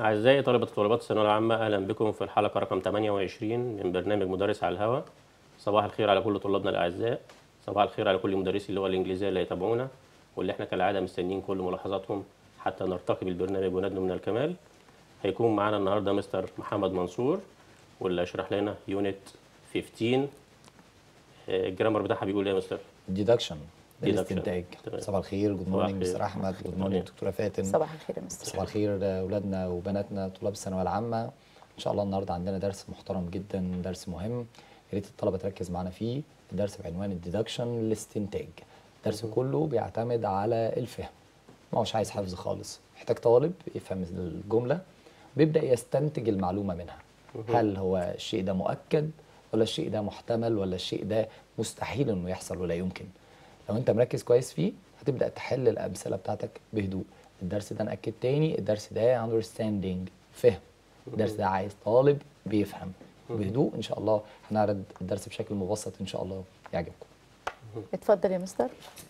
أعزائي طلبة وطالبات الثانوية العامة أهلا بكم في الحلقة رقم 28 من برنامج مدرس على الهواء صباح الخير على كل طلابنا الأعزاء صباح الخير على كل مدرسي اللغة الإنجليزية اللي يتابعونا واللي احنا كالعادة مستنيين كل ملاحظاتهم حتى نرتقي بالبرنامج وندنو من الكمال هيكون معانا النهاردة مستر محمد منصور واللي هيشرح لنا يونت 15 آه، الجرامر بتاعها بيقول ايه يا مستر؟ ديدكشن Deduction. الاستنتاج تمام. صباح الخير جود صباح مورنينج الخير. مستر احمد جود مورنينج دكتوره فاتن صباح الخير يا مستر صباح الخير اولادنا وبناتنا طلاب الثانويه العامه ان شاء الله النهارده عندنا درس محترم جدا درس مهم يا ريت الطلبه تركز معانا فيه الدرس بعنوان الديدكشن الاستنتاج الدرس كله بيعتمد على الفهم ما هوش عايز حفظ خالص محتاج طالب يفهم الجمله بيبدا يستنتج المعلومه منها هل هو الشيء ده مؤكد ولا الشيء ده محتمل ولا الشيء ده مستحيل انه يحصل ولا يمكن لو انت مركز كويس فيه هتبدا تحل الامثله بتاعتك بهدوء الدرس ده ناكد تاني الدرس ده understanding فهم الدرس ده عايز طالب بيفهم بهدوء ان شاء الله هنعرض الدرس بشكل مبسط ان شاء الله يعجبكم اتفضل يا مستر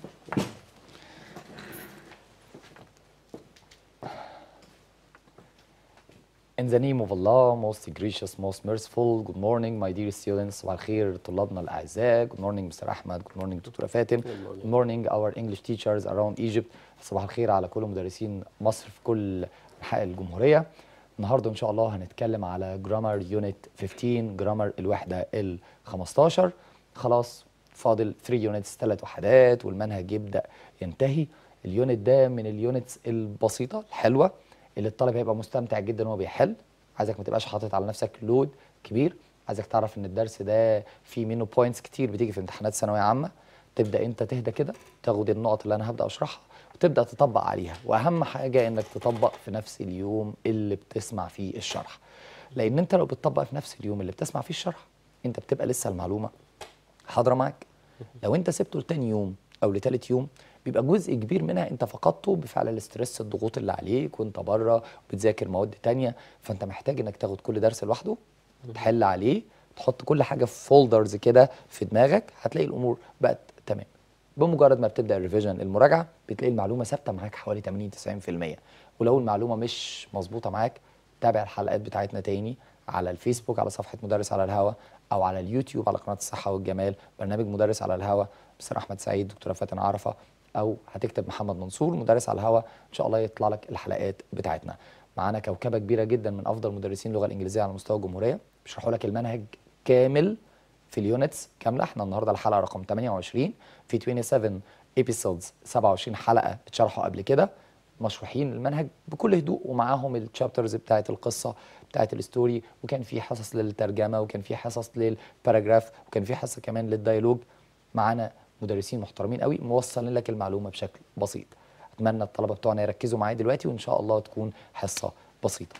In the name of Allah, most gracious, most merciful, good morning my dear students صباح الخير طلابنا الأعزاء good morning Mr. أحمد good morning دكتورة فاتن good morning our English teachers around Egypt صباح الخير على كل مدرسين مصر في كل أنحاء الجمهورية النهارده إن شاء الله هنتكلم على جرامر يونت 15 جرامر الوحدة ال 15 خلاص فاضل 3 يونتس ثلاث وحدات والمنهج يبدأ ينتهي اليونت ده من اليونتس البسيطة الحلوة اللي الطالب هيبقى مستمتع جدا وهو بيحل عايزك ما تبقاش حاطط على نفسك لود كبير عايزك تعرف ان الدرس ده فيه منه بوينتس كتير بتيجي في امتحانات ثانويه عامه تبدا انت تهدى كده تاخد النقط اللي انا هبدا اشرحها وتبدا تطبق عليها واهم حاجه انك تطبق في نفس اليوم اللي بتسمع فيه الشرح لان انت لو بتطبق في نفس اليوم اللي بتسمع فيه الشرح انت بتبقى لسه المعلومه حاضره معاك لو انت سبته لتاني يوم او لتالت يوم بيبقى جزء كبير منها انت فقدته بفعل الاسترس الضغوط اللي عليك وانت بره بتذاكر مواد تانية فانت محتاج انك تاخد كل درس لوحده تحل عليه تحط كل حاجه في فولدرز كده في دماغك هتلاقي الامور بقت تمام بمجرد ما بتبدا الريفيجن المراجعه بتلاقي المعلومه ثابته معاك حوالي 80 90% ولو المعلومه مش مظبوطه معاك تابع الحلقات بتاعتنا تاني على الفيسبوك على صفحه مدرس على الهوا او على اليوتيوب على قناه الصحه والجمال برنامج مدرس على الهوا مستر احمد سعيد دكتوره فاتن عرفه او هتكتب محمد منصور مدرس على الهوا ان شاء الله يطلع لك الحلقات بتاعتنا معانا كوكبه كبيره جدا من افضل مدرسين اللغه الانجليزيه على مستوى الجمهوريه بيشرحوا لك المنهج كامل في اليونتس كامله احنا النهارده الحلقه رقم 28 في 27 ايبيسودز 27 حلقه اتشرحوا قبل كده مشروحين المنهج بكل هدوء ومعاهم التشابترز بتاعت القصه بتاعت الستوري وكان في حصص للترجمه وكان في حصص للباراجراف وكان في حصه كمان للديالوج معانا مدرسين محترمين قوي موصلين لك المعلومه بشكل بسيط اتمنى الطلبه بتوعنا يركزوا معايا دلوقتي وان شاء الله تكون حصه بسيطه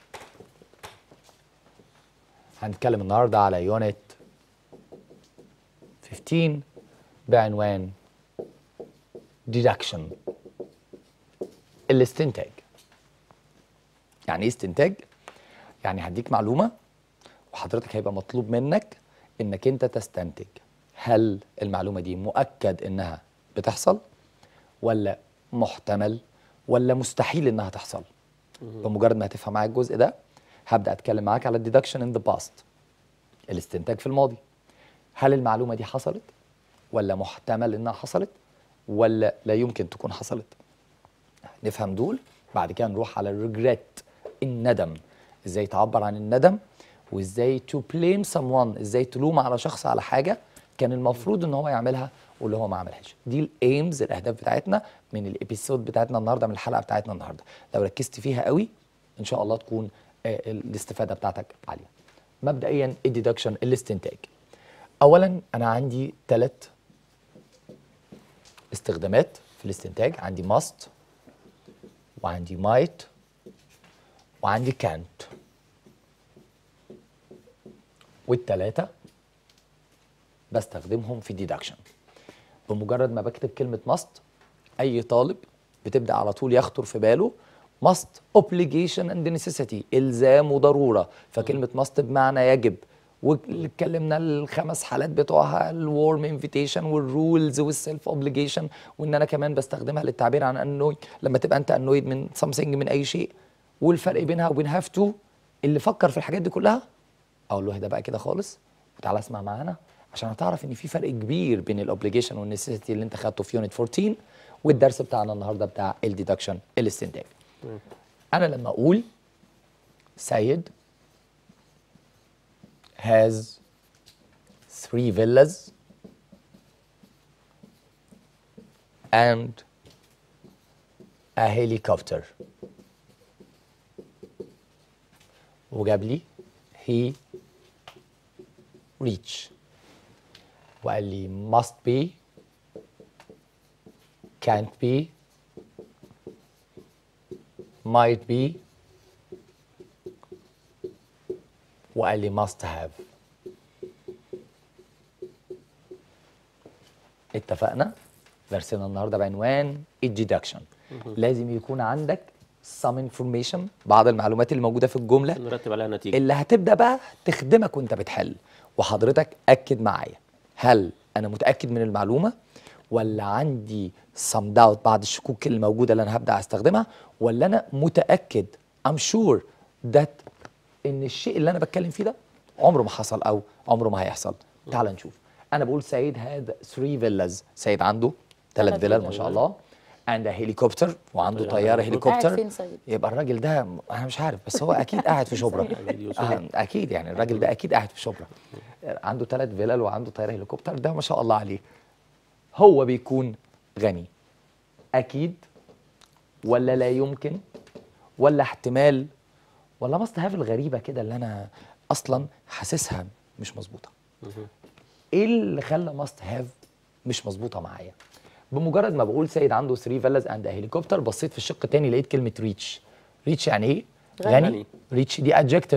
هنتكلم النهارده على يونت 15 بعنوان deduction الاستنتاج يعني ايه استنتاج يعني هديك معلومه وحضرتك هيبقى مطلوب منك انك انت تستنتج هل المعلومه دي مؤكد انها بتحصل ولا محتمل ولا مستحيل انها تحصل بمجرد ما هتفهم معاك الجزء ده هبدا اتكلم معاك على الديدكشن ان ذا باست الاستنتاج في الماضي هل المعلومه دي حصلت ولا محتمل انها حصلت ولا لا يمكن تكون حصلت نفهم دول بعد كده نروح على الريجريت الندم ازاي تعبر عن الندم وازاي تو بليم someone ازاي تلوم على شخص على حاجه كان المفروض ان هو يعملها واللي هو ما عملهاش دي الايمز الاهداف بتاعتنا من الابيسود بتاعتنا النهارده من الحلقه بتاعتنا النهارده لو ركزت فيها قوي ان شاء الله تكون آه، الاستفاده بتاعتك عاليه مبدئيا الديدكشن الاستنتاج اولا انا عندي ثلاث استخدامات في الاستنتاج عندي must وعندي might وعندي can't والتلاتة بستخدمهم في الديدكشن بمجرد ما بكتب كلمة must أي طالب بتبدأ على طول يخطر في باله must obligation and necessity إلزام وضرورة فكلمة must بمعنى يجب واتكلمنا الخمس حالات بتوعها الورم انفيتيشن والرولز والسيلف اوبليجيشن وان انا كمان بستخدمها للتعبير عن انه لما تبقى انت انويد من something من اي شيء والفرق بينها وبين هاف تو اللي فكر في الحاجات دي كلها اقول له ده بقى كده خالص وتعالى اسمع معانا عشان هتعرف ان في فرق كبير بين الاوبليجيشن والنسيسيتي اللي انت خدته في يونت 14 والدرس بتاعنا النهارده بتاع الديدكشن الاستنتاج انا لما اقول سيد has three villas and a helicopter وجاب لي he reach وقال لي must be can't be might be وقال لي must have اتفقنا درسنا النهارده بعنوان الديدكشن لازم يكون عندك some information بعض المعلومات اللي موجوده في الجمله نرتب عليها نتيجه اللي هتبدا بقى تخدمك وانت بتحل وحضرتك اكد معايا هل انا متاكد من المعلومه ولا عندي some doubt بعض الشكوك اللي موجوده اللي انا هبدا استخدمها ولا انا متاكد I'm sure that ان الشيء اللي انا بتكلم فيه ده عمره ما حصل او عمره ما هيحصل تعال نشوف انا بقول سيد هاد 3 فيلاز سيد عنده ثلاث ثلاث فيلل ما فيلل. شاء الله and a هيليكوبتر وعنده طيارة طياره هليكوبتر. هليكوبتر قاعد فين سيد؟ يبقى الراجل ده انا مش عارف بس هو اكيد قاعد في شبرا آه، اكيد يعني الراجل ده اكيد قاعد في شبرا عنده ثلاث فيلل وعنده طياره هليكوبتر ده ما شاء الله عليه هو بيكون غني اكيد ولا لا يمكن ولا احتمال ولا ماست هاف الغريبه كده اللي انا اصلا حاسسها مش مظبوطه ايه اللي خلى ماست هاف مش مظبوطه معايا بمجرد ما بقول سيد عنده 3 فيلاز اند هليكوبتر بصيت في الشق الثاني لقيت كلمه ريتش ريتش يعني ايه غني. غني ريتش دي ادجكتيف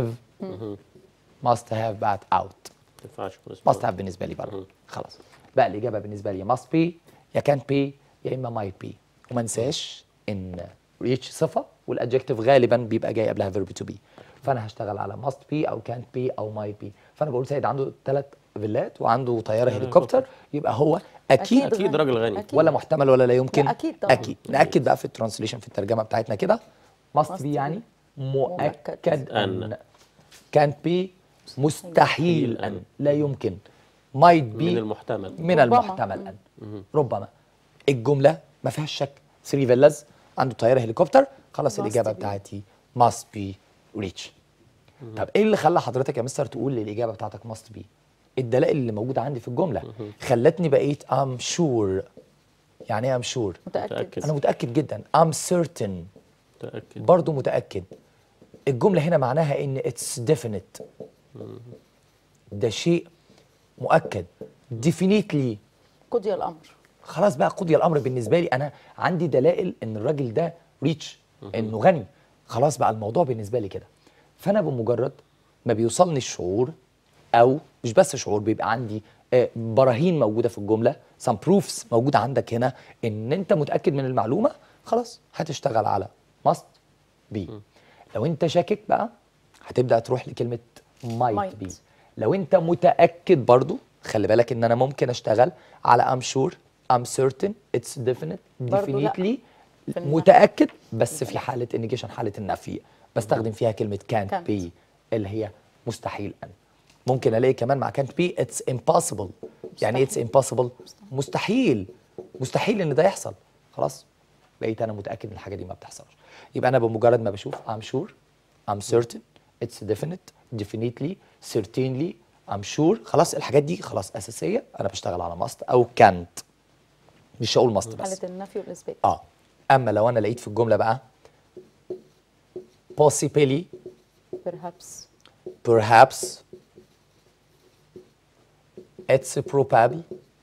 ماست هاف بعد اوت ما ينفعش يكون اسمه ماست هاف بالنسبه لي بره خلاص بقى الاجابه بالنسبه لي ماست بي يا كان بي يا اما مايت بي وما انساش ان ريتش صفه والادجكتيف غالبا بيبقى جاي قبلها فيرب تو بي فانا هشتغل على ماست بي او كانت بي او مايت بي فانا بقول سيد عنده ثلاث فيلات وعنده طياره هليكوبتر يبقى هو اكيد, أكيد اكيد راجل غني أكيد. ولا محتمل ولا لا يمكن لا، أكيد طبعاً. اكيد ناكد بقى في الترانسليشن في الترجمه بتاعتنا كده must Must be be. يعني مؤكد مؤكد. ان أن. can't be مستحيل ان لا يمكن might be من المحتمل من ربما. المحتمل ان ربما الجمله ما فيهاش شك 3 فيلاز عنده طياره هليكوبتر خلاص Must الاجابه be. بتاعتي must be rich طب ايه اللي خلى حضرتك يا مستر تقول لي الاجابه بتاعتك must be الدلائل اللي موجوده عندي في الجمله خلتني بقيت I'm sure يعني ايه I'm sure متأكد متأكد. انا متاكد جدا I'm certain متاكد برضو متاكد الجمله هنا معناها ان it's definite ده شيء مؤكد definitely قضي الأمر خلاص بقى قضي الامر بالنسبه لي انا عندي دلائل ان الراجل ده ريتش انه غني خلاص بقى الموضوع بالنسبه لي كده فانا بمجرد ما بيوصلني الشعور او مش بس شعور بيبقى عندي آه، براهين موجوده في الجمله some proofs موجوده عندك هنا ان انت متاكد من المعلومه خلاص هتشتغل على must be لو انت شاكك بقى هتبدا تروح لكلمه might Might. be لو انت متاكد برضو خلي بالك ان انا ممكن اشتغل على I'm sure I'm certain it's definite برضو لأ. definitely في النفي. متاكد بس في حاله النيجيشن حاله النفي بستخدم فيها كلمه can't, Can't. be اللي هي مستحيل ان ممكن الاقي كمان مع can't be it's impossible يعني ايه it's impossible مستحيل مستحيل ان ده يحصل خلاص بقيت انا متاكد ان الحاجه دي ما بتحصلش يبقى انا بمجرد ما بشوف I'm sure I'm certain it's definite definitely certainly I'm sure خلاص الحاجات دي خلاص اساسيه انا بشتغل على must او can't مش هقول must بس حالة النفي والإثبات اه اما لو انا لقيت في الجمله بقى possibly perhaps perhaps it's probable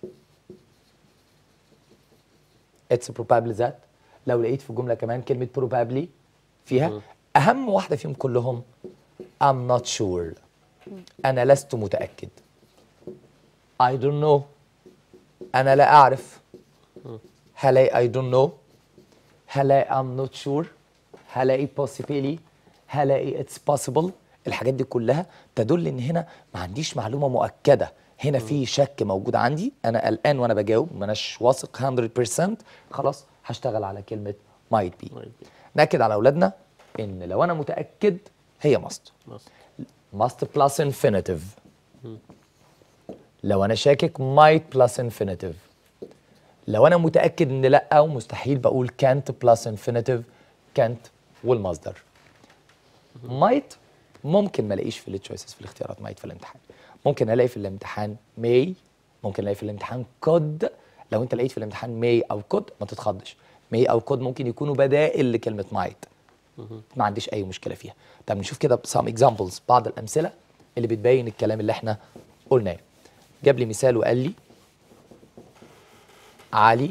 it's probable that لو لقيت في الجمله كمان كلمه probably فيها اهم واحده فيهم كلهم I'm not sure انا لست متاكد I don't know انا لا اعرف هلاقي I don't know هلاقي I'm not sure هلاقي possibly هلاقي it's possible الحاجات دي كلها تدل ان هنا ما عنديش معلومه مؤكده هنا في شك موجود عندي انا قلقان وانا بجاوب ما اناش واثق 100% خلاص هشتغل على كلمه might be Might be. ناكد على اولادنا ان لو انا متاكد هي ماست مصر. must plus infinitive لو انا شاكك might plus infinitive لو انا متاكد ان لا ومستحيل بقول can't plus infinitive can't والمصدر might ممكن ما الاقيش في التشويسز في الاختيارات might في الامتحان ممكن الاقي في الامتحان may ممكن الاقي في الامتحان could لو انت لقيت في الامتحان may او could ما تتخضش may او could ممكن يكونوا بدائل لكلمه might ما عنديش اي مشكله فيها طب نشوف كده some examples بعض الامثله اللي بتبين الكلام اللي احنا قلناه جاب لي مثال وقال لي علي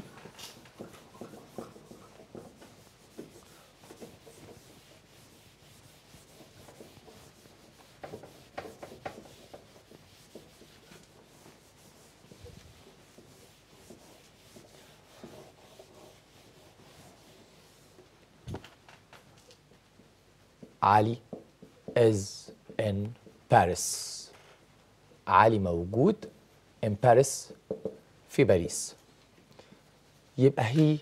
علي is in Paris علي موجود in Paris في باريس يبقى he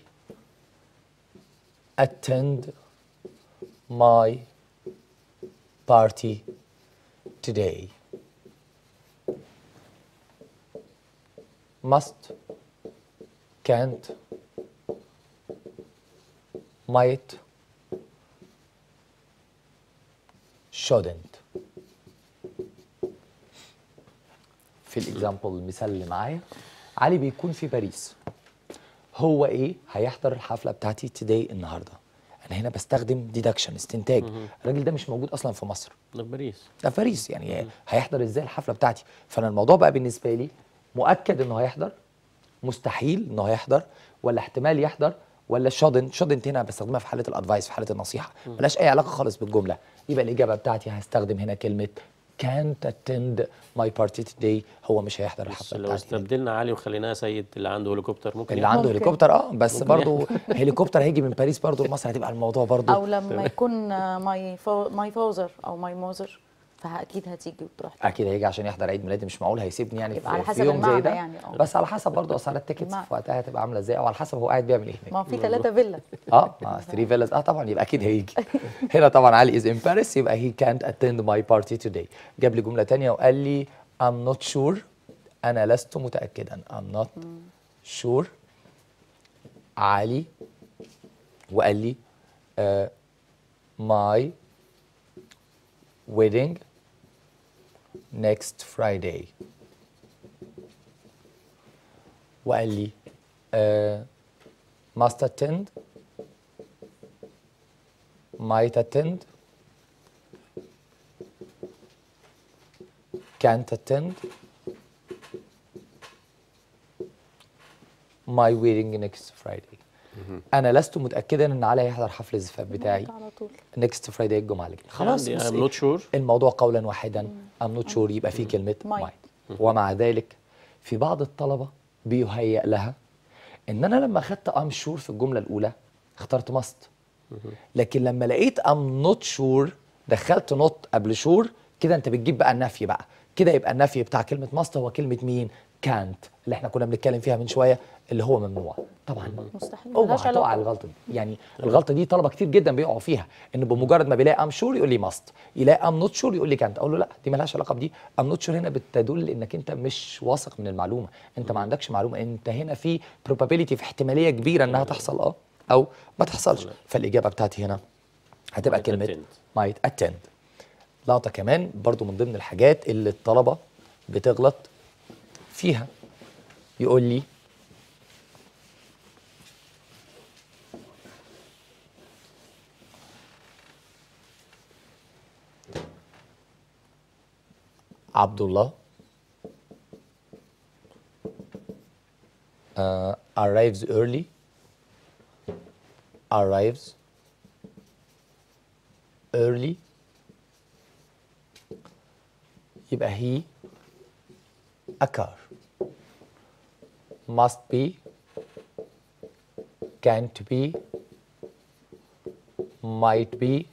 attend my party today must can't might shouldn't في الاكزامبل المثال اللي معايا علي بيكون في باريس هو ايه هيحضر الحفله بتاعتي توداي النهارده انا هنا بستخدم ديدكشن استنتاج الراجل ده مش موجود اصلا في مصر ده في باريس ده في باريس يعني هيحضر ازاي الحفله بتاعتي فانا الموضوع بقى بالنسبه لي مؤكد انه هيحضر مستحيل انه هيحضر ولا احتمال يحضر ولا شودنت شودنت هنا بستخدمها في حاله الادفايس في حاله النصيحه ملهاش اي علاقه خالص بالجمله يبقى الاجابه بتاعتي هستخدم هنا كلمه can't attend my party today هو مش هيحضر بس الحفله لو بتاعتي استبدلنا علي وخليناه سيد اللي عنده هليكوبتر ممكن اللي يحصل. عنده ممكن. هليكوبتر اه بس ممكن برضه هليكوبتر هيجي من باريس برضه لمصر هتبقى الموضوع برضه او لما يكون ماي ماي فوزر او ماي موزر فاكيد هتيجي وتروح اكيد هيجي عشان يحضر عيد ميلادي مش معقول هيسيبني يعني يبقى في, على في حسب يوم زي المعنى ده يعني، اه. بس على حسب برضه اسعار التيكتس المعنى. في وقتها هتبقى عامله ازاي او على حسب هو قاعد بيعمل ايه هناك ما في ثلاثة فيلا اه مع 3 فيلاز اه طبعا يبقى اكيد هيجي هنا طبعا علي از ان باريس يبقى هي كانت اتند ماي بارتي توداي جاب لي جمله تانية وقال لي I'm not sure انا لست متاكدا I'm not sure علي وقال لي uh, my wedding next Friday وقال لي uh, must attend might attend can't attend my wedding next Friday انا لست متاكدا ان علي هيحضر حفل الزفاف بتاعي على طول next Friday الجمعه اللي جايه خلاص عندي بص I'm إيه؟ not sure الموضوع قولا واحدا I'm not sure يبقى في كلمة Might. might ومع ذلك في بعض الطلبة بيهيأ لها إن أنا لما أخدت I'm sure في الجملة الأولى اخترت must لكن لما لقيت I'm not sure دخلت not قبل sure كده أنت بتجيب بقى النفي بقى كده يبقى النفي بتاع كلمة must هو كلمة مين؟ can't اللي احنا كنا بنتكلم فيها من شوية اللي هو ممنوع طبعا مستحيل اوعى ملهاش تقع علاقة. الغلطه دي يعني الغلطه دي طلبه كتير جدا بيقعوا فيها ان بمجرد ما بيلاقي ام شور يقول لي ماست يلاقي ام نوت شور يقول لي كانت اقول له لا دي مالهاش علاقه بدي ام نوت شور هنا بتدل انك انت مش واثق من المعلومه انت ما عندكش معلومه انت هنا في probability في احتماليه كبيره انها تحصل اه او ما تحصلش فالاجابه بتاعتي هنا هتبقى Might كلمه attend. might attend لقطه كمان برضو من ضمن الحاجات اللي الطلبه بتغلط فيها يقول لي Abdullah uh, arrives early, arrives early يبقى he a car must be can't be might be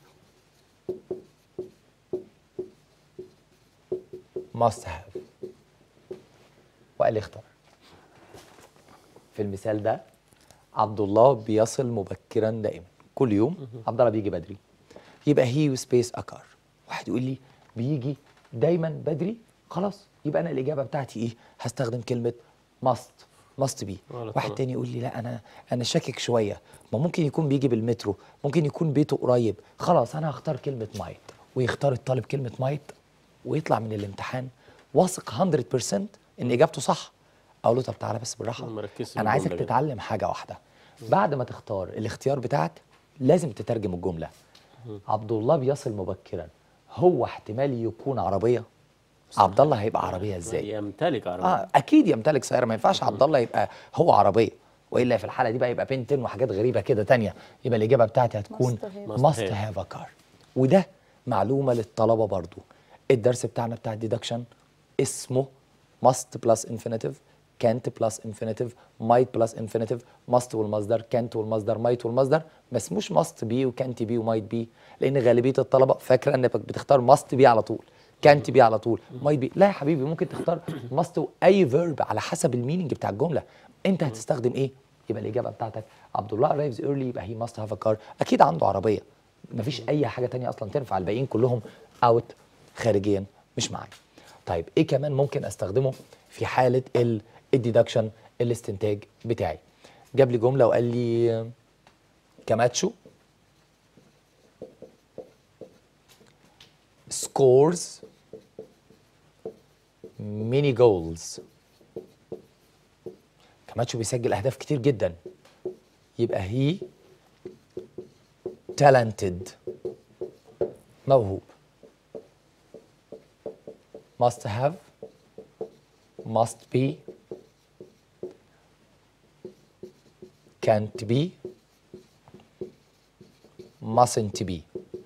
must have وقال لي اختار في المثال ده عبد الله بيصل مبكرا دائما كل يوم عبد الله بيجي بدري يبقى هي وسبيس اكار واحد يقول لي بيجي دايما بدري خلاص يبقى انا الاجابه بتاعتي ايه هستخدم كلمه ماست ماست بي غلط واحد طبعا. تاني يقول لي لا انا انا شاكك شويه ما ممكن يكون بيجي بالمترو ممكن يكون بيته قريب خلاص انا هختار كلمه مايت ويختار الطالب كلمه مايت ويطلع من الامتحان واثق 100% ان اجابته صح اقول له طب تعالى بس بالراحه ما ركزش في انا عايزك الجملة كده. تتعلم حاجه واحده بعد ما تختار الاختيار بتاعك لازم تترجم الجمله عبد الله بيصل مبكرا هو احتمال يكون عربيه عبد الله هيبقى عربيه ازاي يمتلك عربية اه اكيد يمتلك سياره ما ينفعش عبد الله يبقى هو عربيه والا في الحاله دي بقى يبقى بنتين وحاجات غريبه كده تانية يبقى الاجابه بتاعتي هتكون Must have. Must ماست have. هاف ا كار وده معلومه للطلبه برضو الدرس بتاعنا بتاع الديدكشن اسمه ماست بلس انفينيتيف كانت بلس انفينيتيف مايت بلس انفينيتيف ماست والمصدر كانت والمصدر مايت والمصدر ما اسموش ماست بي وكانت بي ومايت بي لان غالبيه الطلبه فاكره انك بتختار ماست بي على طول كانت بي على طول مايت بي لا يا حبيبي ممكن تختار ماست واي فيرب على حسب الميننج بتاع الجمله انت هتستخدم ايه يبقى الاجابه بتاعتك عبد الله arrives early يبقى هي ماست هاف ا كار اكيد عنده عربيه مفيش اي حاجه تانية اصلا تنفع الباقيين كلهم اوت خارجيا مش معايا طيب ايه كمان ممكن استخدمه في حاله ال الديدكشن الاستنتاج بتاعي جاب لي جمله وقال لي كاماتشو scores many goals كاماتشو بيسجل اهداف كتير جدا يبقى هي talented موهوب must have must be can't be mustn't be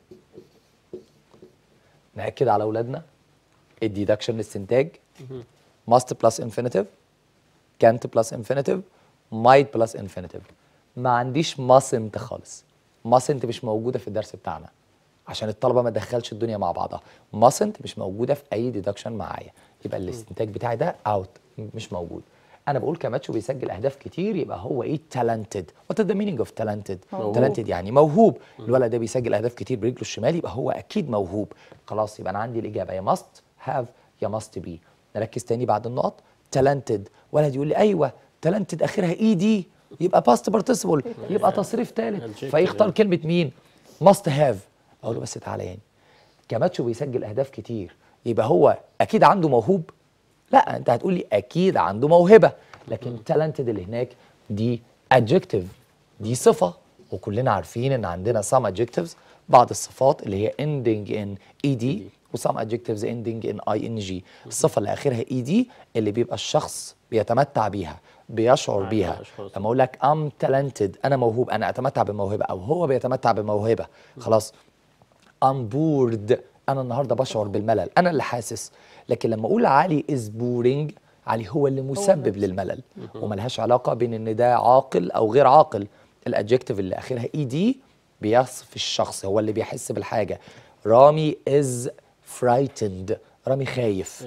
نأكد على أولادنا الديدكشن الاستنتاج must plus infinitive can't plus infinitive might plus infinitive ما عنديش mustn't خالص mustn't مش موجودة في الدرس بتاعنا عشان الطلبة ما تدخلش الدنيا مع بعضها mustn't مش موجودة في أي ديدكشن معايا يبقى الاستنتاج بتاعي ده out مش موجود أنا بقول كماتشو بيسجل أهداف كتير يبقى هو إيه talented what is the meaning of talented موهوب. talented يعني موهوب الولد ده بيسجل أهداف كتير برجله الشمال يبقى هو أكيد موهوب خلاص يبقى أنا عندي الإجابة يا must have يا must be نركز تاني بعد النقط talented ولد يقول لي أيوه talented آخرها إي دي يبقى past participle يبقى تصريف ثالث Adjective فيختار يعني. كلمة مين must have أقول له بس تعالى يعني كماتشو بيسجل أهداف كتير يبقى هو أكيد عنده موهوب لا انت هتقول لي اكيد عنده موهبه لكن talented اللي هناك دي adjective دي صفه وكلنا عارفين ان عندنا some adjectives بعض الصفات اللي هي ending in ed و some adjectives ending in ing الصفه اللي اخرها ed اللي بيبقى الشخص بيتمتع بيها بيشعر مع بيها الأشخاص. لما اقول لك I'm talented انا موهوب انا اتمتع بموهبه او هو بيتمتع بموهبه خلاص I'm bored انا النهارده بشعر بالملل انا اللي حاسس لكن لما اقول علي is boring علي هو اللي مسبب نفسه. للملل وملهاش علاقه بين ان ده عاقل او غير عاقل الادجكتيف اللي اخرها اي دي بيصف الشخص هو اللي بيحس بالحاجه رامي is frightened رامي خايف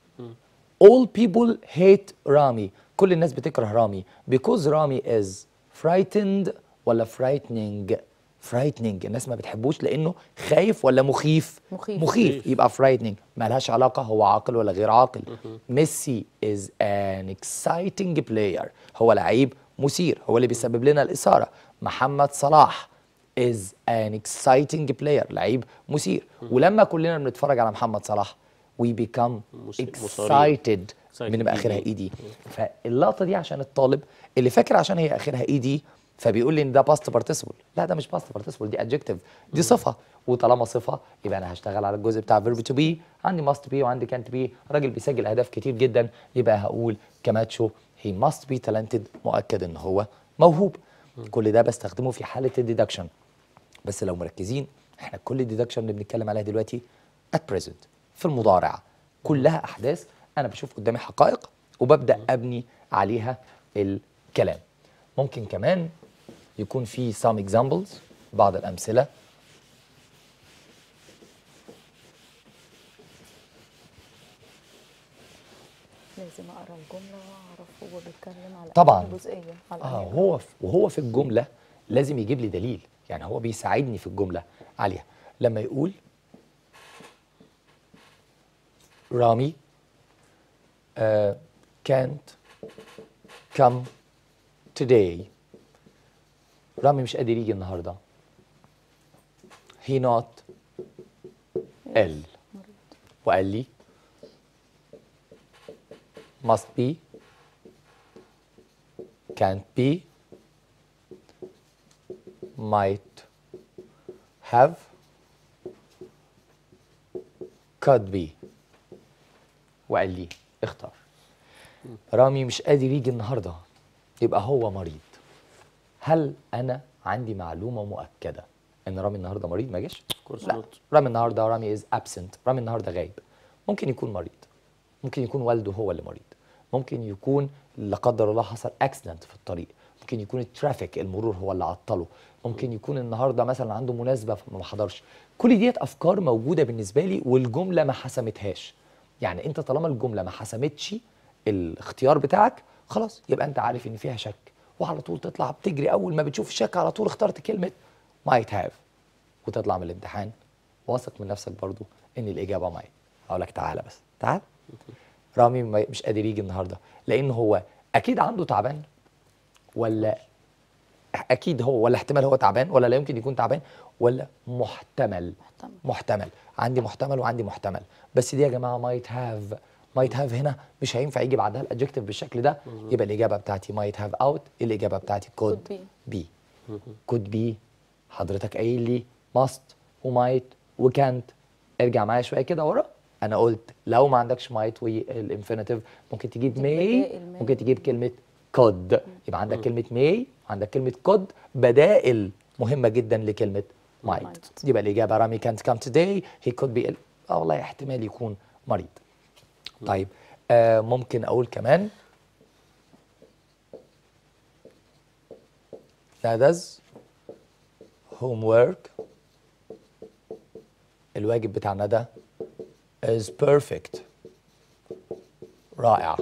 all people hate رامي كل الناس بتكره رامي because رامي is frightened ولا frightening frightening الناس ما بتحبوش لانه خايف ولا مخيف مخيف. مخيف مخيف. يبقى frightening ما لهاش علاقه هو عاقل ولا غير عاقل ميسي is an exciting player هو لعيب مثير هو اللي بيسبب لنا الاثاره محمد صلاح is an exciting player لعيب مثير ولما كلنا بنتفرج على محمد صلاح we become مس- مثارين. excited Excited بنبقى اخرها ED. اي دي فاللقطه دي عشان الطالب اللي فاكر عشان هي اخرها اي دي فبيقول لي ان ده باست بارتيسيبل لا ده مش باست بارتيسيبل دي ادجكتيف دي صفه وطالما صفه يبقى انا هشتغل على الجزء بتاع فيرب تو بي عندي ماست بي وعندي كانت بي راجل بيسجل اهداف كتير جدا يبقى هقول كماتشو هي ماست بي تالنتد مؤكد ان هو موهوب كل ده بستخدمه في حاله الديدكشن بس لو مركزين احنا كل الديدكشن اللي بنتكلم عليها دلوقتي at present في المضارع كلها احداث انا بشوف قدامي حقائق وببدا ابني عليها الكلام ممكن كمان يكون في some examples بعض الامثله لازم اقرا الجمله واعرف هو بيتكلم على طبعاً. أنهي جزئيه على اه أنهي هو في وهو في الجمله لازم يجيب لي دليل يعني هو بيساعدني في الجمله عليها لما يقول رامي uh, can't come today رامي مش قادر يجي النهارده he not ill وقال لي must be can't be might have could be وقال لي اختار رامي مش قادر يجي النهارده يبقى هو مريض هل انا عندي معلومه مؤكده ان رامي النهارده مريض ما جاش course لا not. رامي النهارده رامي از ابسنت رامي النهارده غايب ممكن يكون مريض ممكن يكون والده هو اللي مريض ممكن يكون لا قدر الله حصل اكسيدنت في الطريق ممكن يكون الترافيك المرور هو اللي عطله ممكن يكون النهارده مثلا عنده مناسبه فما حضرش كل ديت افكار موجوده بالنسبه لي والجمله ما حسمتهاش يعني انت طالما الجمله ما حسمتش الاختيار بتاعك خلاص يبقى انت عارف ان فيها شك وعلى طول تطلع بتجري اول ما بتشوف الشك على طول اخترت كلمه might have وتطلع من الامتحان واثق من نفسك برضو ان الاجابه معي اقول لك تعالى بس تعال رامي ما- مش قادر يجي النهارده لان هو اكيد عنده تعبان ولا اكيد هو ولا احتمال هو تعبان ولا لا يمكن يكون تعبان ولا محتمل محتمل. محتمل عندي محتمل وعندي محتمل بس دي يا جماعه might have might have هنا مش هينفع يجي بعدها الادجكتيف بالشكل ده يبقى الاجابه بتاعتي might have out الاجابه بتاعتي could, Could be could be حضرتك قايل لي must وmight وكانت ارجع معايا شويه كده ورا انا قلت لو ما عندكش might والانفينيتيف ممكن تجيب may بدائل may. ممكن تجيب كلمه could يبقى عندك كلمه may عندك كلمه could بدائل مهمه جدا لكلمه might Might. يبقى الاجابه رامي can't come today he could be ill اه والله احتمال يكون مريض طيب آه ممكن اقول كمان ندز homework الواجب بتاع ندى is perfect رائع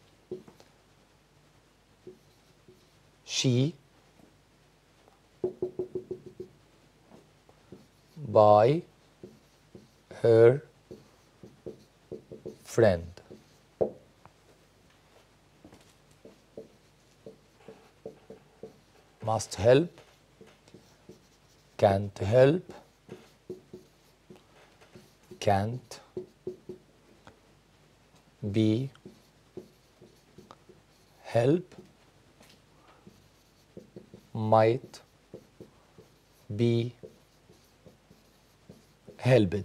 she by her friend must help can't help can't be help might be helped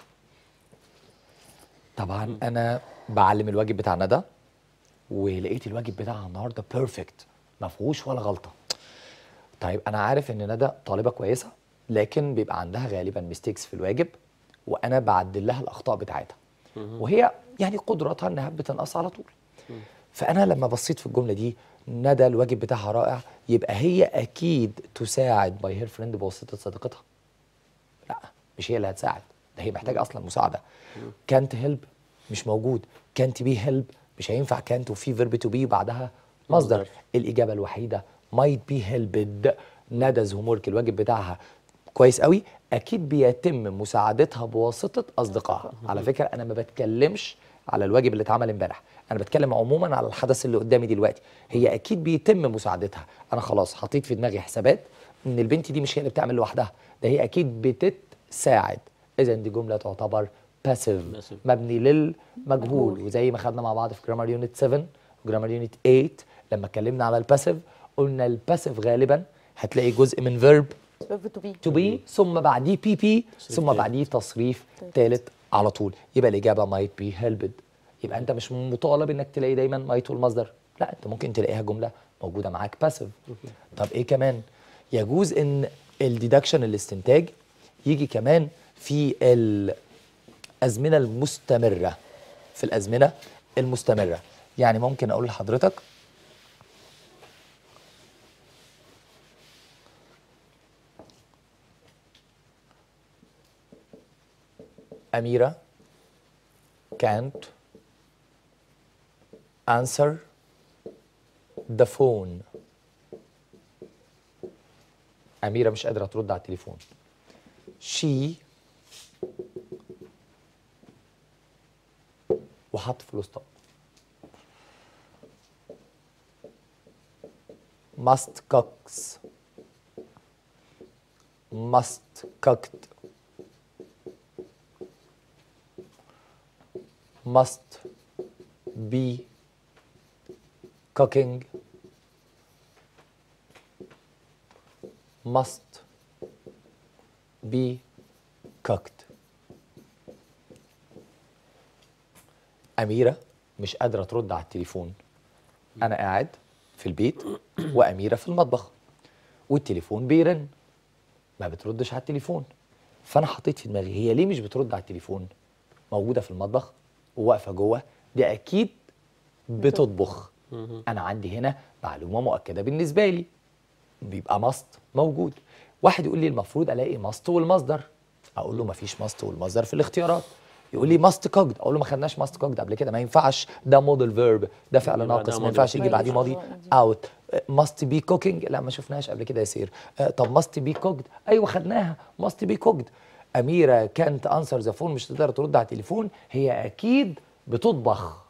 طبعا انا بعلم الواجب بتاع ندى ولقيت الواجب بتاعها النهارده بيرفكت ما فيهوش ولا غلطه طيب انا عارف ان ندى طالبه كويسه لكن بيبقى عندها غالبا ميستيكس في الواجب وانا بعدل لها الاخطاء بتاعتها وهي يعني قدراتها انها بتنقص على طول فانا لما بصيت في الجمله دي ندى الواجب بتاعها رائع يبقى هي اكيد تساعد باي هير فريند بواسطه صديقتها لا مش هي اللي هتساعد ده هي محتاجه اصلا مساعده كانت هيلب مش موجود كانت بي هيلب مش هينفع كانت وفي فيرب تو بي وبعدها مصدر مصدر. الاجابه الوحيده might be helped ندز هومورك الواجب بتاعها كويس قوي اكيد بيتم مساعدتها بواسطه اصدقائها على فكره انا ما بتكلمش على الواجب اللي اتعمل امبارح انا بتكلم عموما على الحدث اللي قدامي دلوقتي هي اكيد بيتم مساعدتها انا خلاص حطيت في دماغي حسابات ان البنت دي مش هي اللي بتعمل لوحدها ده هي اكيد بتتساعد اذا دي جمله تعتبر باسيف Passive. مبني للمجهول مجهول. وزي ما خدنا مع بعض في جرامر يونت 7 وجرامر يونت 8 لما اتكلمنا على الباسيف قلنا الباسيف غالبا هتلاقي جزء من فيرب verb to be تو بي ثم بعديه بي بي ثم تالت. بعديه تصريف ثالث على طول يبقى الاجابه مايت بي هيلبد يبقى انت مش مطالب انك تلاقي دايما مايت والمصدر لا انت ممكن تلاقيها جمله موجوده معاك باسيف طب ايه كمان يجوز ان الديدكشن الاستنتاج يجي كمان في الازمنه المستمره في الازمنه المستمره يعني ممكن اقول لحضرتك أميرة can't answer the phone أميرة مش قادرة ترد على التليفون she وحط فول ستوب must cooks must cooked must be cooking must be cooked أميرة مش قادرة ترد على التليفون أنا قاعد في البيت وأميرة في المطبخ والتليفون بيرن ما بتردش على التليفون فأنا حطيت في دماغي هي ليه مش بترد على التليفون موجودة في المطبخ وواقفة جوه دي أكيد بتطبخ أنا عندي هنا معلومة مؤكدة بالنسبة لي بيبقى ماست موجود واحد يقول لي المفروض الاقي ماست والمصدر اقول له مفيش ماست والمصدر في الاختيارات يقول لي ماست كوجد اقول له ما خدناش ماست كوجد قبل كده ما ينفعش ده موديل فيرب ده فعل يبقى ده ناقص ما موديل ينفعش يجي verb. بعديه ماضي أيوة. اوت ماست بي كوكينج لا ما شفناهاش قبل كده يا سير آه، طب ماست بي كوجد ايوه خدناها ماست بي كوجد اميره كانت انسر ذا فون مش تقدر ترد على التليفون هي اكيد بتطبخ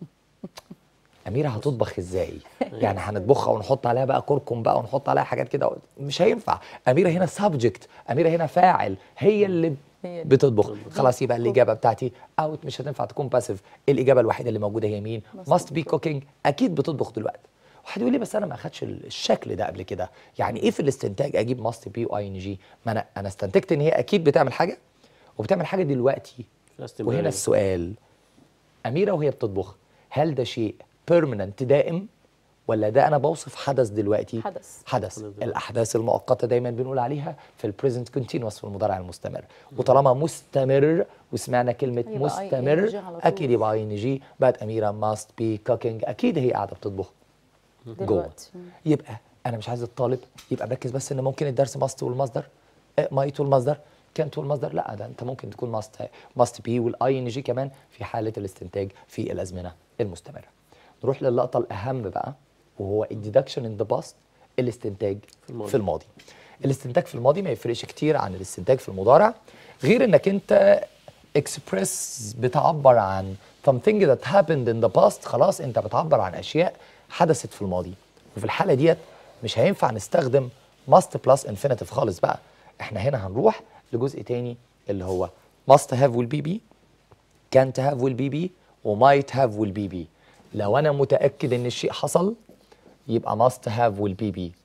اميره هتطبخ ازاي يعني هنطبخها ونحط عليها بقى كركم بقى ونحط عليها حاجات كده مش هينفع اميره هنا سبجكت اميره هنا فاعل هي اللي هي اللي بتطبخ خلاص يبقى الاجابه بتاعتي اوت مش هتنفع تكون باسيف الاجابه الوحيده اللي موجوده هي مين must be cooking اكيد بتطبخ دلوقتي واحد يقول لي بس انا ما اخدش الشكل ده قبل كده يعني ايه في الاستنتاج اجيب must be واي ان جي ما انا انا استنتجت ان هي اكيد بتعمل حاجه وبتعمل حاجه دلوقتي فيها استمرارية. وهنا السؤال أميرة وهي بتطبخ هل ده شيء بيرمننت دائم ولا ده أنا بوصف حدث دلوقتي؟ حدث. حدث دلوقتي. الأحداث المؤقتة دايما بنقول عليها في البريزنت كونتينوس في المضارع المستمر وطالما مستمر وسمعنا كلمة يبقى مستمر ING على طول. أكيد يبقى اي ان جي بقت أميرة must be cooking أكيد هي قاعدة بتطبخ جوه دلوقتي يبقى انا مش عايز الطالب يبقى مركز بس ان ممكن الدرس ماست والمصدر مايت والمصدر كانت والمصدر لا ده انت ممكن تكون ماست ماست بي والاي ان جي كمان في حاله الاستنتاج في الازمنه المستمره نروح للقطه الاهم بقى وهو الديدكشن ان ذا باست الاستنتاج في الماضي. الماضي. في الماضي الاستنتاج في الماضي ما يفرقش كتير عن الاستنتاج في المضارع غير انك انت اكسبريس بتعبر عن something that happened in the past خلاص انت بتعبر عن اشياء حدثت في الماضي وفي الحاله ديت مش هينفع نستخدم must plus infinitive خالص بقى احنا هنا هنروح لجزء تاني اللي هو must have will be be can't have will be be وmight have will be be لو انا متاكد ان الشيء حصل يبقى must have will be be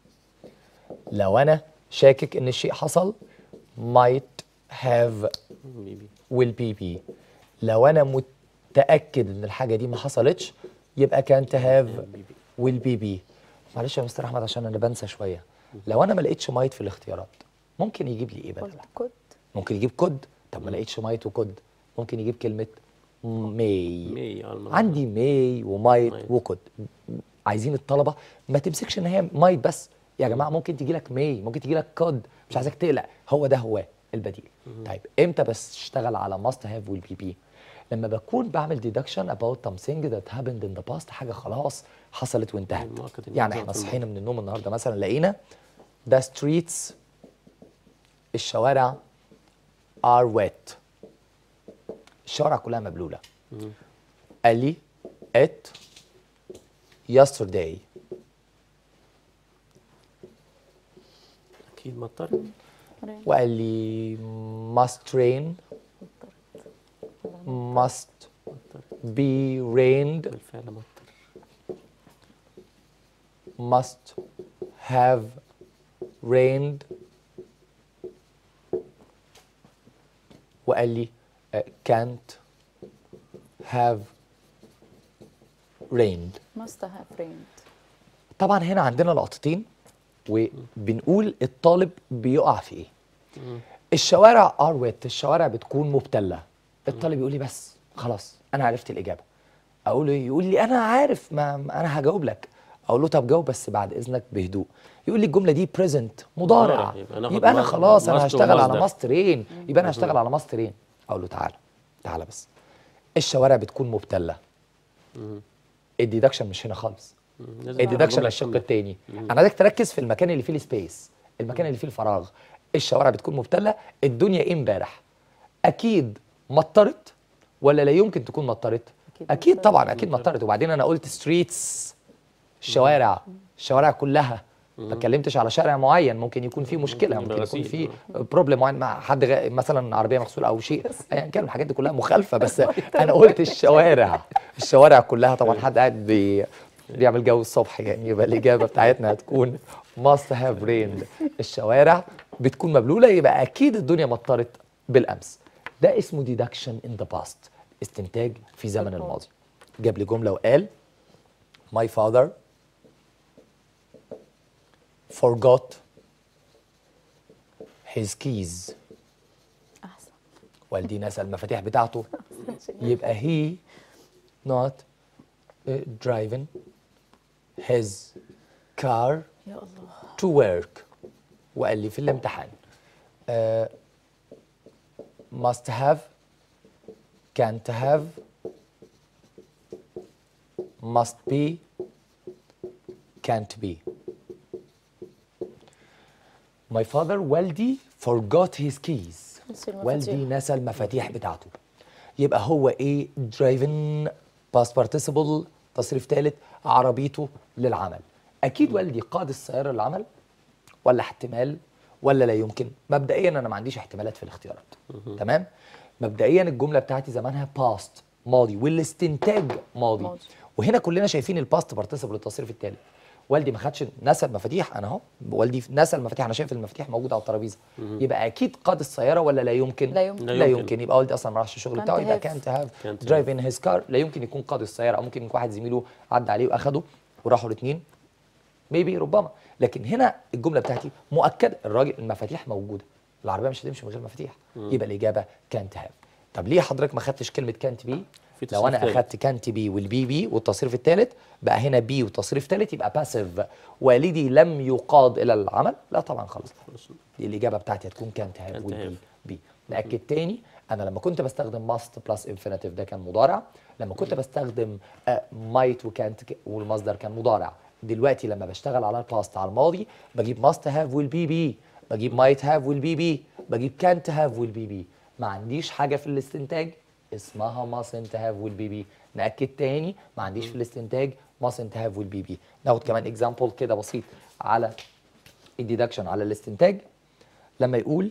لو انا شاكك ان الشيء حصل might have بيبي will be be لو انا متاكد ان الحاجه دي ما حصلتش يبقى can't have will be be معلش يا مستر احمد عشان انا بنسى شويه لو انا ما لقيتش might في الاختيارات ممكن يجيب لي ايه قلت بدلها كنت ممكن يجيب كود طب ما لقيتش might وكود ممكن يجيب كلمه may مي اه المرة. عندي ماي ومايت مايت. وكود عايزين الطلبه ما تمسكش ان هي مايت بس يا جماعه ممكن تجي لك ماي ممكن تجي لك كود مش عايزك تقلق هو ده هو البديل طيب امتى بس اشتغل على ماست هاف والبي بي لما بكون بعمل ديدكشن about something that happened in the past حاجه خلاص حصلت وانتهت المؤكد إن يعني حصلت احنا في صحينا من النوم النهارده مثلا لقينا the streets الشوارع are wet الشوارع كلها مبلوله قال لي it yesterday اكيد مطر وقال لي must rain must be rained بالفعل مطر must have rained وقال لي uh, can't have rained must have rained طبعا هنا عندنا لقطتين وبنقول الطالب بيقع في ايه الشوارع ار ويت الشوارع بتكون مبتله الطالب يقول لي بس خلاص انا عرفت الاجابه اقول له يقول لي انا عارف ما ما انا هجاوب لك اقول له طب جاوب بس بعد اذنك بهدوء يقول لي الجمله دي بريزنت مضارع مضارع، يبقى ناخد يبقى انا مص- خلاص انا must هشتغل على ومصدر. ماسترين يبقى انا هشتغل على ماسترين اقول له تعالى تعالى بس الشوارع بتكون مبتله الديدكشن مش هنا خالص مم. لازم أعرف الديدكشن الجملة الشق كاملة. الثاني انا عايزك تركز في المكان اللي فيه السبيس المكان اللي فيه الفراغ الشوارع بتكون مبتله الدنيا ايه امبارح اكيد مطرت ولا لا يمكن تكون مطرت اكيد اكيد مضطر. طبعا اكيد مطرت وبعدين انا قلت ستريتس الشوارع الشوارع كلها ما اتكلمتش على شارع معين ممكن يكون فيه مشكله يبقى ممكن يكون غسيل. فيه بروبلم معين مع حد غ... مثلا عربيه مغسوله او شيء ايا كان الحاجات دي كلها مخالفه بس انا قلت الشوارع الشوارع كلها طبعا حد قاعد بي... بيعمل جو الصبح يعني يبقى الاجابه بتاعتنا هتكون must have rained الشوارع بتكون مبلوله يبقى اكيد الدنيا مطرت بالامس ده اسمه deduction in the past استنتاج في زمن الماضي جاب لي جمله وقال my father forgot his keys احسن والدي نسى المفاتيح بتاعته يبقى he not uh, driving his car يا الله to work وقال لي في الامتحان uh, must have can't have must be can't be my father والدي forgot his keys نسي المفاتيح. والدي نسى المفاتيح بتاعته يبقى هو ايه driving past participle تصريف ثالث عربيته للعمل اكيد والدي قاد السياره للعمل ولا احتمال ولا لا يمكن مبدئيا انا ما عنديش احتمالات في الاختيارات تمام مبدئيا الجمله بتاعتي زمانها past ماضي والاستنتاج ماضي ماضي. وهنا كلنا شايفين الباست بارتيسيبل التصريف الثالث والدي ما خدش نسى المفاتيح انا اهو والدي نسى المفاتيح انا شايف المفاتيح موجوده على الترابيزه يبقى اكيد قاد السياره ولا لا يمكن لا يمكن. لا لا يمكن, يمكن. يبقى والدي اصلا ما راحش الشغل Can't بتاعه يبقى have. كانت هاف Can't درايف ان هيز كار لا يمكن يكون قاد السياره او ممكن يكون واحد زميله عدى عليه واخده وراحوا الاثنين ميبي ربما لكن هنا الجمله بتاعتي مؤكده الراجل المفاتيح موجوده العربيه مش هتمشي من غير مفاتيح يبقى الاجابه كانت هاف طب ليه حضرتك ما خدتش كلمه كانت بي في لو تصريف انا تالت. اخدت كانت بي والبي بي والتصريف الثالث بقى هنا بي والتصريف الثالث يبقى باسيف والدي لم يقاد الى العمل لا طبعا خلاص دي الاجابه بتاعتي هتكون كانت هاف Can't والبي have. بي ناكد تاني انا لما كنت بستخدم ماست بلس انفينيتيف ده كان مضارع لما كنت بستخدم مايت وكانت والمصدر كان مضارع دلوقتي لما بشتغل على الباست على الماضي بجيب ماست هاف والبي بي بجيب مايت هاف والبي بي بجيب كانت هاف والبي بي ما عنديش حاجه في الاستنتاج اسمها ماسنت هاف والبي بي ناكد تاني ما عنديش في الاستنتاج ماسنت هاف والبي بي ناخد كمان اكزامبل كده بسيط على الديدكشن على الاستنتاج لما يقول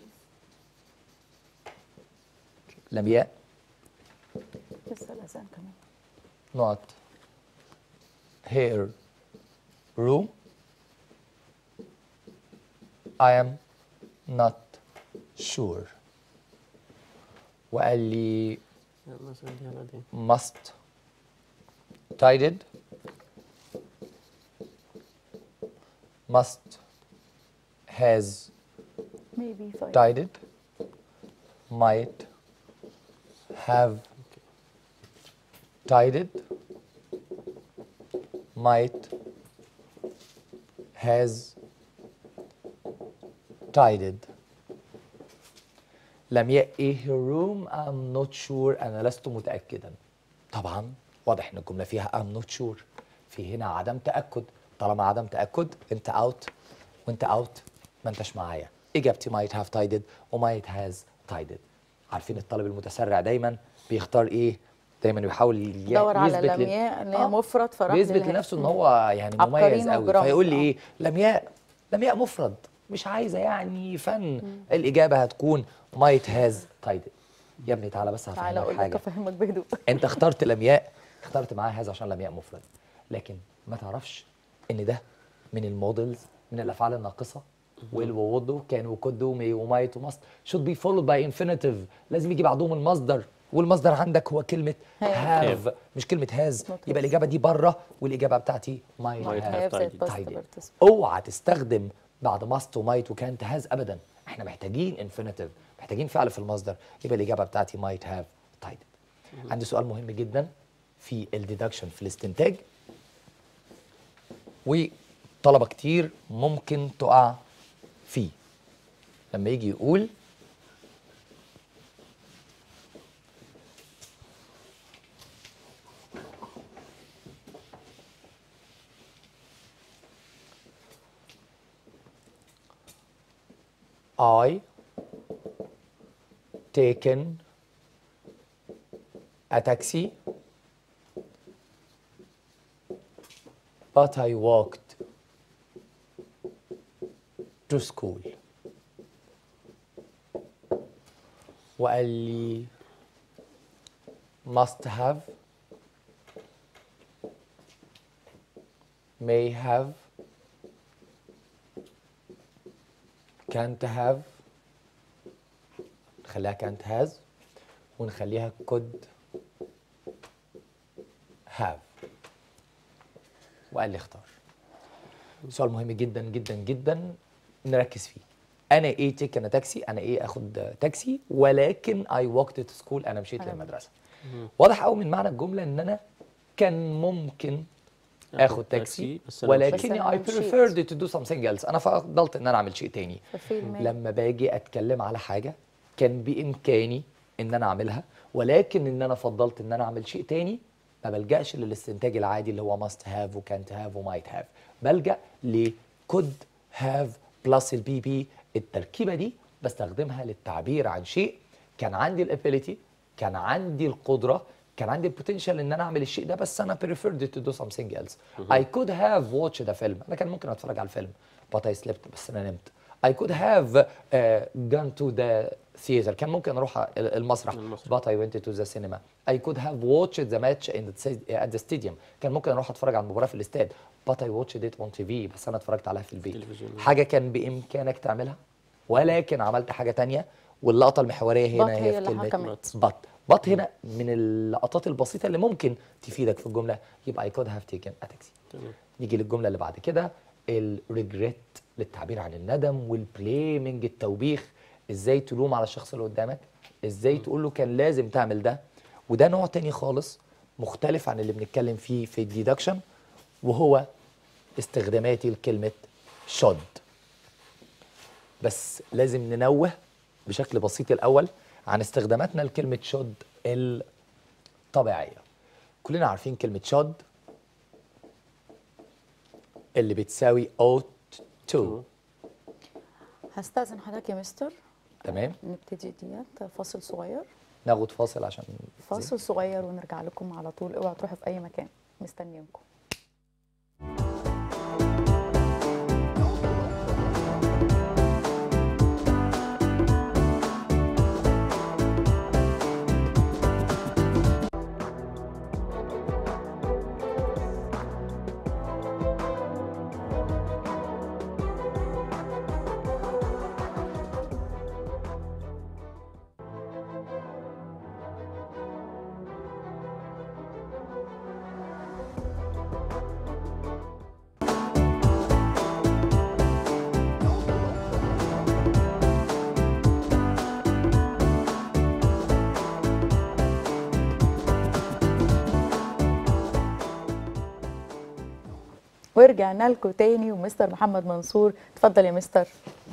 لمياء لسه الاذان كمان not her room I am not sure وقال لي يلا سهلي على دي must tidied must has maybe five tidied might have tidied might has tidied لم يأتي her room I'm not sure أنا لست متأكدا طبعا واضح ان الجملة فيها I'm not sure في هنا عدم تأكد طالما عدم تأكد انت out وانت out ما انتش معايا اجابتي might have tidied و might has tidied عارفين الطالب المتسرع دايما بيختار ايه دايما بيحاول ي- دور على يثبت لل- لمياء اللي هي آه. مفرد فراح بيثبت للها- لنفسه ان هو يعني مميز عبقريين قوي وجرام. فيقول لي آه. ايه لمياء لمياء مفرد مش عايزه يعني فن الاجابه هتكون might has tidied يا ابني تعالى بس تعالى هفهمك اقول لك حاجه افهمك بهدوء انت اخترت لمياء اخترت معاه هذا عشان لمياء مفرد لكن ما تعرفش ان ده من المودلز من الافعال الناقصه will وودو كان وكود ومي ومايت وماست should be followed by infinitive لازم يجي بعدهم المصدر والمصدر عندك هو كلمه have مش كلمه has Not يبقى الاجابه دي بره والاجابه بتاعتي might Might have have زي tidied. past tidied. participle. اوعى تستخدم بعد ماست ومايت وكانت هاز ابدا احنا محتاجين انفينيتيف محتاجين فعل في المصدر يبقى الاجابه بتاعتي might have tidied عندي سؤال مهم جدا في الديدكشن في الاستنتاج وطلبه كتير ممكن تقع فيه لما يجي يقول I taken a taxi but I walked to school وقال لي must have may have can't have نخليها can't has ونخليها could have وقال لي اختار سؤال مهم جدا جدا جدا نركز فيه انا ايه تيك انا تاكسي انا ايه اخد تاكسي ولكن اي walked تو سكول انا مشيت أنا للمدرسه واضح قوي من معنى الجمله ان انا كان ممكن اخد تاكسي بس أنا مشيت. بس ولكن أنا I مشيت. preferred to do something else انا فضلت ان انا اعمل شيء تاني ففي may. لما باجي اتكلم على حاجه كان بامكاني ان انا اعملها ولكن ان انا فضلت ان انا اعمل شيء تاني ما بلجاش للاستنتاج العادي اللي هو must have و can't have و might have بلجا ل could have plus البي بي التركيبه دي بستخدمها للتعبير عن شيء كان عندي الابيليتي كان عندي القدره كان عندي البوتنشال ان انا اعمل الشيء ده بس انا preferred to do something else I could have watched a film انا كان ممكن اتفرج على الفيلم but I slept بس انا نمت I could have uh, gone to the theater كان ممكن اروح ال- المسرح but I went to the cinema I could have watched the match in the, sta- at the stadium كان ممكن اروح اتفرج على المباراة في الاستاد but I watched it on TV بس انا اتفرجت عليها في البيت تلفزيون. حاجة كان بإمكانك تعملها ولكن عملت حاجة تانية واللقطة المحورية هنا But هي, هي في اللي كلمة حكمت. but but هنا من اللقطات البسيطة اللي ممكن تفيدك في الجملة يبقى I could have taken a taxi تمام نيجي للجمله اللي بعد كده الريجريت للتعبير عن الندم والبليمنج التوبيخ ازاي تلوم على الشخص اللي قدامك ازاي تقول له كان لازم تعمل ده وده نوع تاني خالص مختلف عن اللي بنتكلم فيه في الديدكشن وهو استخداماتي لكلمه should بس لازم ننوه بشكل بسيط الاول عن استخداماتنا لكلمه should الطبيعيه كلنا عارفين كلمه should اللي بتساوي ought to هستأذن حضرتك يا مستر تمام نبتدي ديت فاصل صغير ناخد فاصل عشان فاصل صغير ونرجع لكم على طول اوعوا تروحوا في اي مكان مستنيينكم ورجعنا لكم تاني ومستر محمد منصور اتفضل يا مستر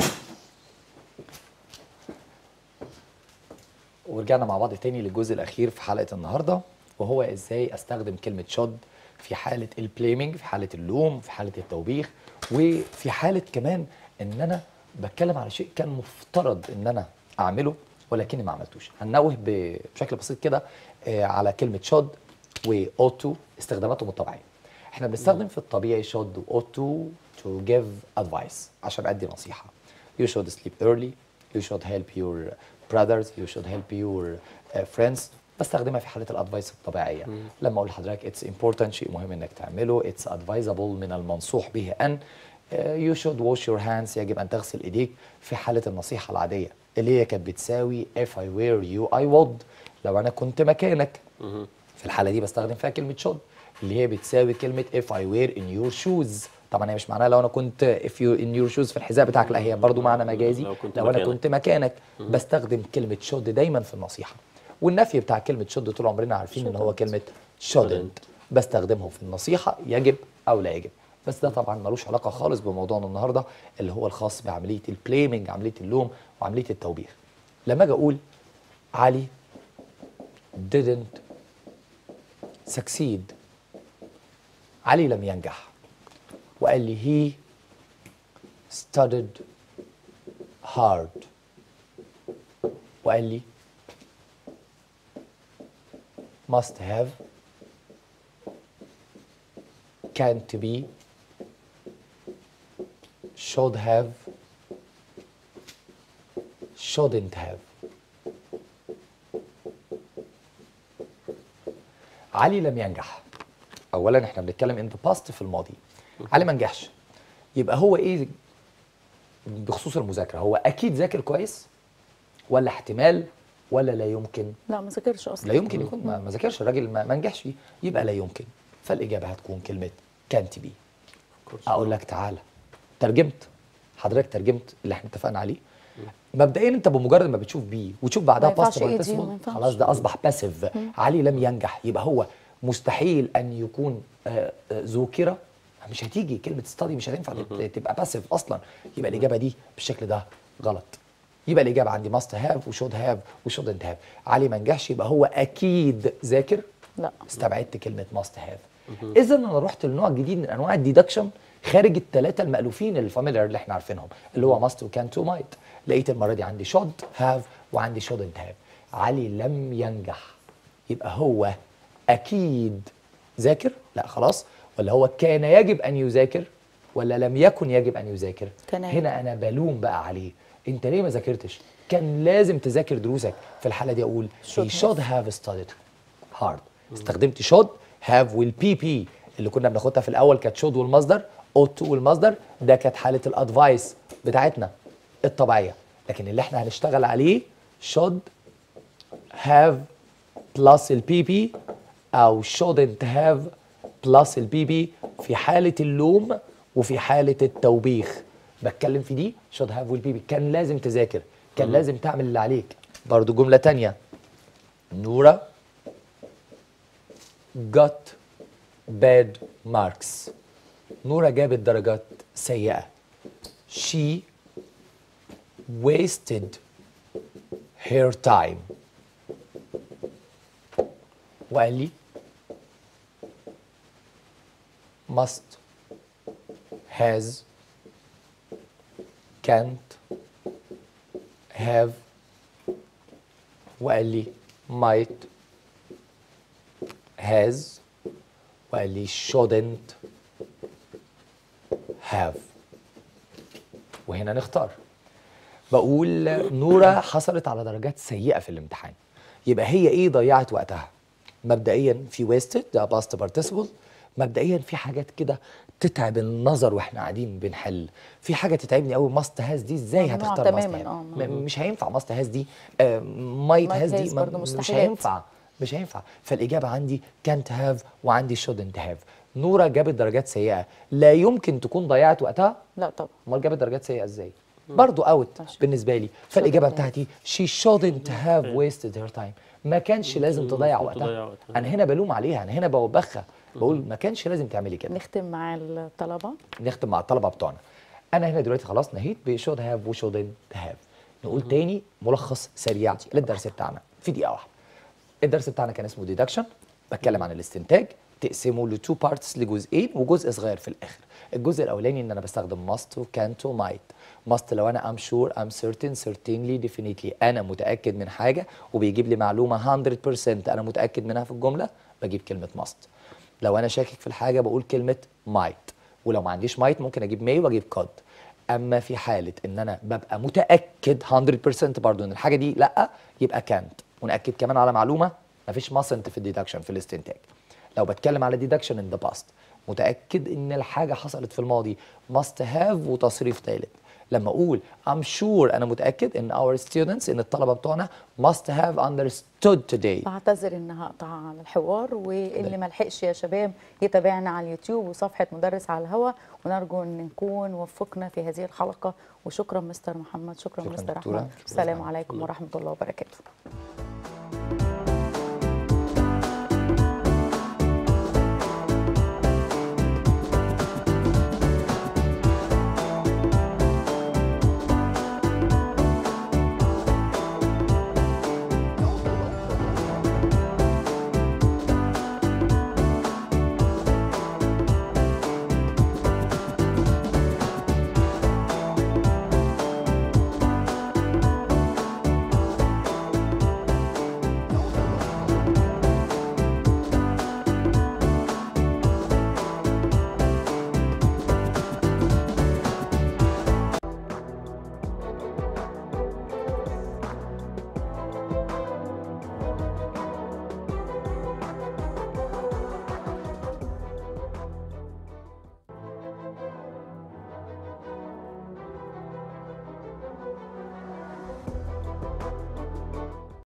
ورجعنا مع بعض تاني للجزء الاخير في حلقه النهارده وهو ازاي استخدم كلمه شد في حاله البليمنج في حاله اللوم في حاله التوبيخ وفي حاله كمان ان انا بتكلم على شيء كان مفترض ان انا اعمله ولكني ما عملتوش هننوه ب- بشكل بسيط كده آه، على كلمه شد واوتو استخداماتهم الطبيعيه احنا بنستخدم في الطبيعي should و ought to to give advice عشان ادي نصيحه you should sleep early you should help your brothers you should help your uh, friends بستخدمها في حاله الادفايس الطبيعيه لما اقول لحضرتك اتس important شيء مهم انك تعمله اتس advisable من المنصوح به ان uh, you should wash your hands يجب ان تغسل ايديك في حاله النصيحه العاديه اللي هي كانت بتساوي if I were you I would لو انا كنت مكانك في الحاله دي بستخدم فيها كلمه شود اللي هي بتساوي كلمه if I were in your shoes طبعا هي مش معناها لو انا كنت if you in your shoes في الحذاء بتاعك لا هي برضو معنى مجازي لو كنت لو انا مكانك. كنت مكانك بستخدم كلمه شود دايما في النصيحه والنفي بتاع كلمه شود طول عمرنا عارفين ان هو كلمه shouldn't بستخدمه في النصيحه يجب او لا يجب بس ده طبعا ملوش علاقه خالص بموضوعنا النهارده اللي هو الخاص بعمليه البليمنج عمليه اللوم وعمليه التوبيخ لما اجي اقول علي didn't succeed علي لم ينجح وقال لي he studied hard وقال لي must have can't be should have shouldn't have علي لم ينجح اولا احنا بنتكلم ان ذا باست في الماضي علي ما نجحش يبقى هو ايه بخصوص المذاكره هو اكيد ذاكر كويس ولا احتمال ولا لا يمكن لا ما ذاكرش اصلا لا يمكن يكون ما ما ذاكرش الراجل ما ما نجحش فيه يبقى لا يمكن فالاجابه هتكون كلمه كانت بي اقول لك تعالى ترجمت حضرتك ترجمت اللي احنا اتفقنا عليه مبدئيا انت بمجرد ما بتشوف بي وتشوف بعدها ما ينفعش باست إيه دي، participle، ما ينفعش. خلاص ده اصبح باسيف علي لم ينجح يبقى هو مستحيل ان يكون آه، آه، ذوكره مش هتيجي كلمه ستادي مش هتنفع تت- تبقى باسيف اصلا يبقى الاجابه دي بالشكل ده غلط يبقى الاجابه عندي ماست هاف وشود هاف وشودنت هاف علي ما نجحش يبقى هو اكيد ذاكر لا استبعدت كلمه ماست هاف اذا انا رحت لنوع جديد من انواع الديدكشن خارج الثلاثه المالوفين الفاميليار اللي احنا عارفينهم اللي هو ماست وكان تو مايت لقيت المره دي عندي شود هاف وعندي شودنت هاف علي لم ينجح يبقى هو اكيد ذاكر لا خلاص ولا هو كان يجب ان يذاكر ولا لم يكن يجب ان يذاكر كان يجب. هنا انا بلوم بقى عليه انت ليه ما ذاكرتش كان لازم تذاكر دروسك في الحاله دي اقول Should he should have studied hard استخدمت should have والبي بي اللي كنا بناخدها في الاول كانت should والمصدر ought to والمصدر ده كانت حاله الادفايس بتاعتنا الطبيعيه لكن اللي احنا هنشتغل عليه should have plus البي بي او shouldn't have plus البي بي في حاله اللوم وفي حاله التوبيخ بتكلم في دي should have والبي بي كان لازم تذاكر كان لازم تعمل اللي عليك برضو جمله تانية نورا got bad marks نورا جابت درجات سيئة she wasted her time وقال لي must has can't have وقال لي might has وقال لي shouldn't have وهنا نختار بقول نورة حصلت على درجات سيئة في الامتحان يبقى هي ايه ضيعت وقتها مبدئيا في wasted ده past participle مبدئيا في حاجات كده تتعب النظر واحنا قاعدين بنحل في حاجه تتعبني قوي ماست هاز دي ازاي ممنوع هتختار ماست تماماً، هاز آه، م- مش هينفع ماست هاز دي مايت might هاز دي has ما- برضه مش مستحيلات. هينفع مش هينفع فالاجابه عندي كانت هاف وعندي shouldn't هاف نوره جابت درجات سيئه لا يمكن تكون ضيعت وقتها لا طبعا امال جابت درجات سيئه ازاي برضه اوت ماشي. بالنسبه لي فالاجابه have. بتاعتي she shouldn't have wasted her time ما كانش لازم تضيع المفروض تضيع وقتها وقتها. انا هنا بلوم عليها انا هنا بوبخها بقول ما كانش لازم تعملي كده نختم مع الطلبه نختم مع الطلبه بتوعنا انا هنا دلوقتي خلاص نهيت بشود هاف وشودنت هاف نقول تاني ملخص سريع للدرس بتاعنا في دقيقه واحده الدرس بتاعنا كان اسمه ديدكشن بتكلم عن الاستنتاج تقسمه لتو بارتس لجزئين وجزء صغير في الاخر الجزء الاولاني ان انا بستخدم ماست وكانت ومايت ماست لو انا ام شور ام سيرتين سيرتينلي ديفينيتلي انا متاكد من حاجه وبيجيب لي معلومه 100% انا متاكد منها في الجمله بجيب كلمه ماست لو انا شاكك في الحاجه بقول كلمه مايت ولو ما عنديش مايت ممكن اجيب ماي واجيب كود اما في حاله ان انا ببقى متاكد 100% برضو ان الحاجه دي لا يبقى كانت وناكد كمان على معلومه مفيش ماسنت في الديدكشن في الاستنتاج لو بتكلم على ديدكشن ان ذا باست متاكد ان الحاجه حصلت في الماضي must have وتصريف ثالث لما اقول I'm sure انا متاكد ان our students ان الطلبه بتوعنا must have understood today بعتذر ان هقطع على الحوار واللي ما لحقش يا شباب يتابعنا على اليوتيوب وصفحه مدرس على الهوا ونرجو ان نكون وفقنا في هذه الحلقه وشكرا مستر محمد شكرا, شكراً مستر دكتورة. احمد شكراً. السلام عليكم ورحمه الله وبركاته